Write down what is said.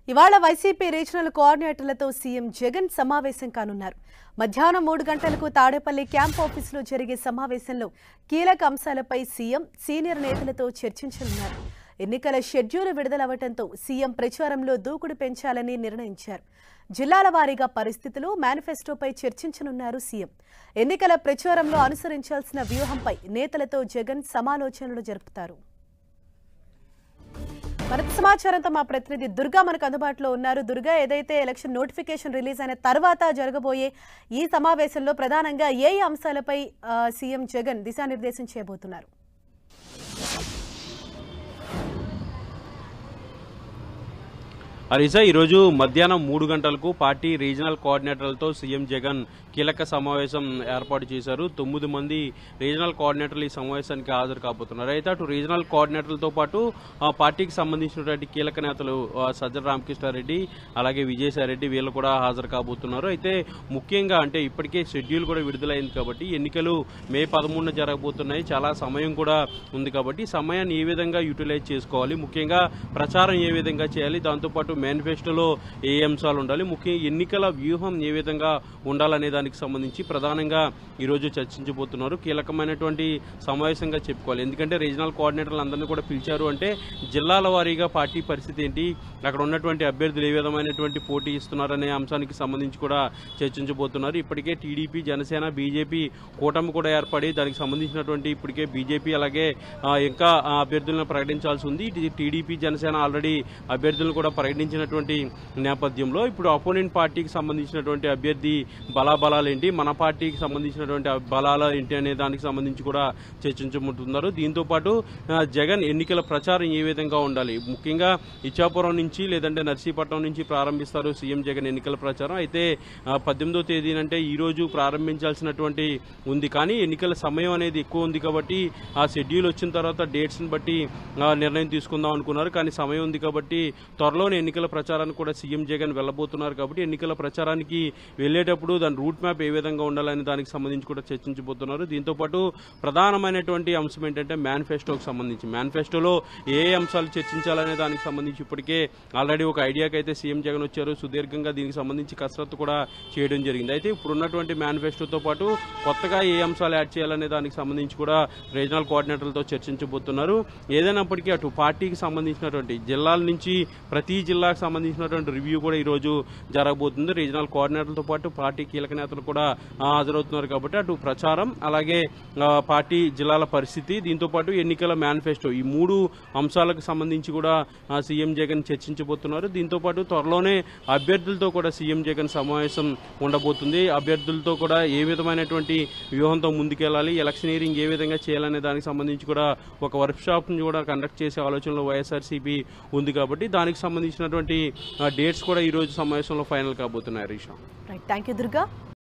ఇవాళ YCP regional కోఆర్డినేటర్లతో CM Jagan సమావేశం కానున్నారు మధ్యాహ్నం మూడు గంటలకు తాడేపల్లి క్యాంప్ ఆఫీసులో జరిగే సమావేశంలో కీలక అంశాలపై సీఎం సీనియర్ నేతలతో చర్చించనున్నారు ఎన్నికల షెడ్యూల్ విడుదలవ్వడంతో సీఎం ప్రచారంలో దూకుడు పెంచాలని నిర్ణయించారు జిల్లాల వారీగా పరిస్థితులు మేనిఫెస్టోపై చర్చించనున్నారు సీఎం ఎన్నికల ప్రచారంలో అనుసరించాల్సిన వ్యూహంపై నేతలతో జగన్ సమాలోచనలు జరుపుతారు మరింత సమాచారంతో మా ప్రతినిధి దుర్గా మనకు అందుబాటులో ఉన్నారు దుర్గా ఏదైతే ఎలక్షన్ నోటిఫికేషన్ రిలీజ్ అయిన తర్వాత జరగబోయే ఈ సమావేశంలో ప్రధానంగా ఏ ఏ అంశాలపై ఆ, సీఎం జగన్ దిశానిర్దేశం చేయబోతున్నారు అరిసా ఈరోజు మధ్యాహ్నం మూడు గంటలకు పార్టీ రీజనల్ కోఆర్డినేటర్లతో సీఎం జగన్ కీలక సమావేశం ఏర్పాటు చేశారు తొమ్మిది మంది రీజనల్ కోఆర్డినేటర్లు ఈ సమావేశానికి హాజరు కాబోతున్నారు అయితే అటు రీజనల్ కోఆర్డినేటర్లతో పాటు ఆ పార్టీకి సంబంధించినటువంటి కీలక నేతలు ఆ, సజ్జల రామకృష్ణారెడ్డి అలాగే విజయసాయిరెడ్డి వీళ్ళు కూడా హాజరు కాబోతున్నారు అయితే ముఖ్యంగా అంటే ఇప్పటికే షెడ్యూల్ కూడా విడుదలైంది కాబట్టి ఎన్నికలు మే పదమూడున జరగబోతున్నాయి చాలా సమయం కూడా ఉంది కాబట్టి ఈ సమయాన్ని ఏ విధంగా యూటిలైజ్ చేసుకోవాలి ముఖ్యంగా ప్రచారం ఏ విధంగా చేయాలి దాంతోపాటు మేనిఫెస్టోలో ఏ అంశాలు ఉండాలి ముఖ్యంగా ఎన్నికల వ్యూహం ఏ విధంగా ఉండాలనే దానికి సంబంధించి ప్రధానంగా ఈరోజు చర్చించబోతున్నారు కీలకమైనటువంటి సమావేశంగా చెప్పుకోవాలి ఎందుకంటే రీజనల్ కోఆర్డినేటర్లు అందరినీ కూడా పిలిచారు అంటే జిల్లాల వారీగా పార్టీ పరిస్థితి ఏంటి అక్కడ ఉన్నటువంటి అభ్యర్థులు ఏ విధమైనటువంటి పోటీ ఇస్తున్నారనే అంశానికి సంబంధించి కూడా చర్చించబోతున్నారు ఇప్పటికే టీడీపీ జనసేన బీజేపీ కూటమి కూడా ఏర్పడి దానికి సంబంధించినటువంటి ఇప్పటికే బీజేపీ అలాగే ఆ, ఇంకా ఆ, అభ్యర్థులను ప్రకటించాల్సి ఉంది ఇది టీడీపీ జనసేన ఆల్రెడీ అభ్యర్థులను కూడా ప్రకటించినటువంటి నేపథ్యంలో ఇప్పుడు అపోనెంట్ పార్టీకి సంబంధించినటువంటి అభ్యర్థి బలాబలాలు ఏంటి మన పార్టీకి సంబంధించినటువంటి బలాలు ఏంటి అనే దానికి సంబంధించి కూడా చర్చించబోతున్నారు దీంతో పాటు ఆ, జగన్ ఎన్నికల ప్రచారం ఏ విధంగా ఉండాలి ముఖ్యంగా ఇచ్చాపురం నుంచి లేదంటే నర్సీపట్నం నుంచి ప్రారంభిస్తారు సీఎం జగన్ ఎన్నికల ప్రచారం అయితే ఆ, పద్దెనిమిదో తేదీనంటే ఈ రోజు ప్రారంభించాల్సినటువంటి ఉంది కానీ ఎన్నికల సమయం అనేది ఎక్కువ ఉంది కాబట్టి ఆ షెడ్యూల్ వచ్చిన తర్వాత డేట్స్ ని బట్టి ఆ, నిర్ణయం తీసుకుందాం అనుకున్నారు కానీ సమయం ఉంది కాబట్టి త్వరలోనే ఎన్నికల ప్రచారానికి కూడా సీఎం జగన్ వెళ్ళబోతున్నారు కాబట్టి ఎన్నికల ప్రచారానికి వెళ్ళేటప్పుడు దాని రూట్ మ్యాప్ ఏ విధంగా ఉండాలనే దానికి సంబంధించి కూడా చర్చించబోతున్నారు దీంతో పాటు ప్రధానమైనటువంటి అంశం ఏంటంటే మేనిఫెస్టోకి సంబంధించి మేనిఫెస్టోలో ఏ ఏ అంశాలు చర్చించాలనే దానికి సంబంధించి ఇప్పటికే ఆల్రెడీ ఒక ఐడియాకి అయితే సీఎం జగన్ వచ్చారు సుదీర్ఘంగా దీనికి సంబంధించి కసరత్తు కూడా చేయడం జరిగింది అయితే ఇప్పుడున్నటువంటి మేనిఫెస్టోతో పాటు కొత్తగా ఏ అంశాలు యాడ్ చేయాలనే దానికి సంబంధించి కూడా రీజనల్ కోఆర్డినేటర్లతో చర్చించబోతున్నారు ఏదైనప్పటికీ అటు పార్టీకి సంబంధించినటువంటి జిల్లాల నుంచి ప్రతి జిల్లాకు సంబంధించినటువంటి రివ్యూ కూడా ఈ రోజు జరగబోతుంది రీజనల్ కోఆర్డినేటర్లతో పాటు పార్టీ కీలక నేతలు కూడా ఆ, హాజరవుతున్నారు కాబట్టి అటు ప్రచారం అలాగే ఆ, పార్టీ జిల్లాల పరిస్థితి దీంతో పాటు ఎన్నికల మేనిఫెస్టో ఈ మూడు అంశాలకు సంబంధించి కూడా ఆ, సీఎం జగన్ చర్చించబోతున్నారు దీంతో పాటు త్వరలోనే అభ్యర్థులతో కూడా సీఎం జగన్ సమావేశం ఉండబోతుంది అభ్యర్థులతో కూడా ఏ విధమైనటువంటి వ్యూహంతో ముందుకెళ్లాలి ఎలక్షనీరింగ్ ఏ విధంగా చేయాలనే దానికి సంబంధించి కూడా ఒక వర్క్ షాప్ ని కూడా కండక్ట్ చేసే ఆలోచనలో వైఎస్ఆర్సీపీ ఉంది కాబట్టి దానికి సంబంధించినటువంటి డేట్స్ కూడా ఈ రోజు సమావేశంలో ఫైనల్ కాబోతున్నాయి హరీషా రైట్ థ్యాంక్ యూ దుర్గా